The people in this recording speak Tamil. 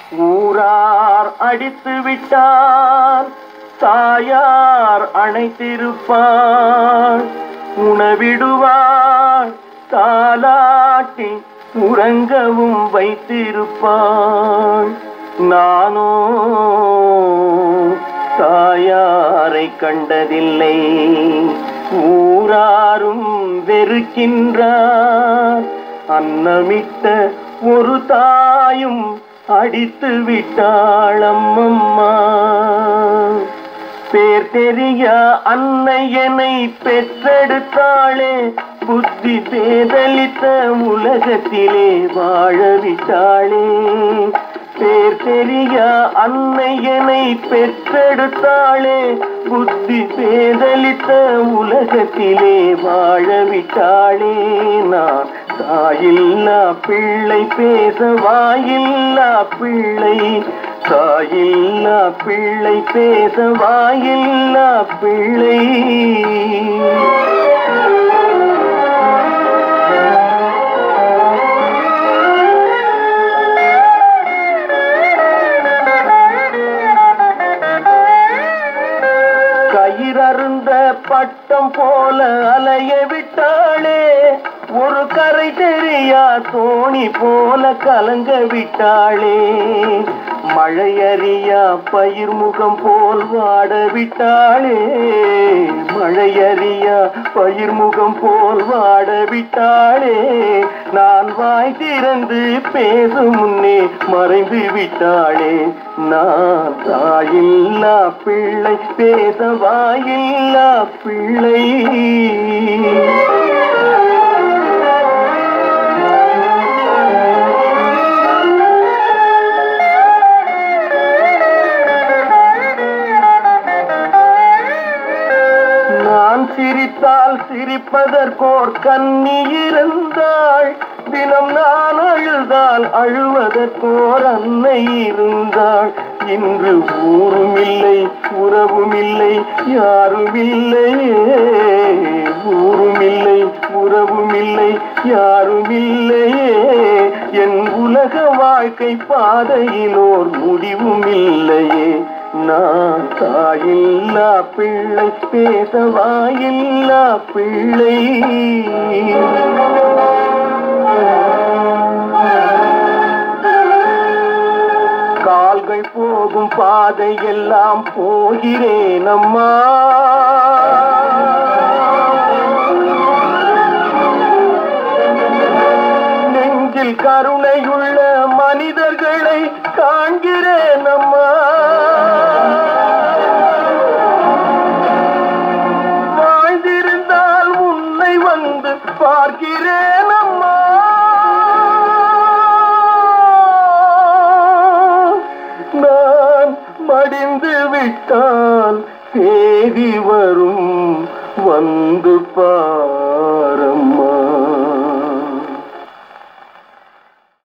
ஊரார் அடித்து விட்டார் தாயார் அணைத்திருப்பாள் உணவிடுவாள் தாலாட்டி உறங்கவும் வைத்திருப்பாள் நானோ தாயாரை கண்டதில்லை ஊராரும் வெறுக்கின்றார் அன்னமிட்ட ஒரு தாயும் அடித்து விட்டாள் அம்மம்மா பேர் தெரிய அன்னையனை பெற்றெடுத்தாளே புத்தி பேதலித்த உலகத்திலே வாழ விட்டாளே பேர் தெரிய அன்னையனை பெற்றெடுத்தாளே புத்தி பேதலித்த உலகத்திலே வாழ விட்டாளே நான் தாயில்லா பிள்ளை பேச வாயில்லா பிள்ளை தாயில்லா பிள்ளை பேச வாயில்லா பிள்ளை கயிறருந்த பட்டம் போல அலைய விட்டாளே ஒரு கரை தெரியா தோணி போல கலங்க விட்டாளே மழையறியா பயிர் முகம் போல் வாட விட்டாளே மழையறியா பயிர் முகம் போல் வாட விட்டாளே நான் வாய் திறந்து பேசும் முன்னே மறைந்து விட்டாளே நான் தாயில்லா பிள்ளை பேச வாயில்லா பிள்ளை நான் சிரித்தால் சிரிப்பதற்கோர் கண்ணி இருந்தாள் தினம் நான் அழுதால் அழுவதற்கோர் அன்னை இருந்தாள் இன்று ஊரும் இல்லை உறவும் இல்லை யாரும் இல்லையே ஊரும் இல்லை உறவும் இல்லை யாரும் இல்லையே என் உலக வாழ்க்கை பாதையிலோர் முடிவும் இல்லையே நான் தாயில்லா பிள்ளை பேச வாயில்லா பிள்ளை கால்கள் போகும் பாதை எல்லாம் போகிறேன் அம்மா நெஞ்சில் கருணையுள்ள மனிதர்களை காண்கிறேன் அம்மா வாழ்ந்திருந்தால் உன்னை வந்து பார்க்கிறேன் அம்மா நான் மடிந்து விட்டால் தேடி வரும் வந்து பார்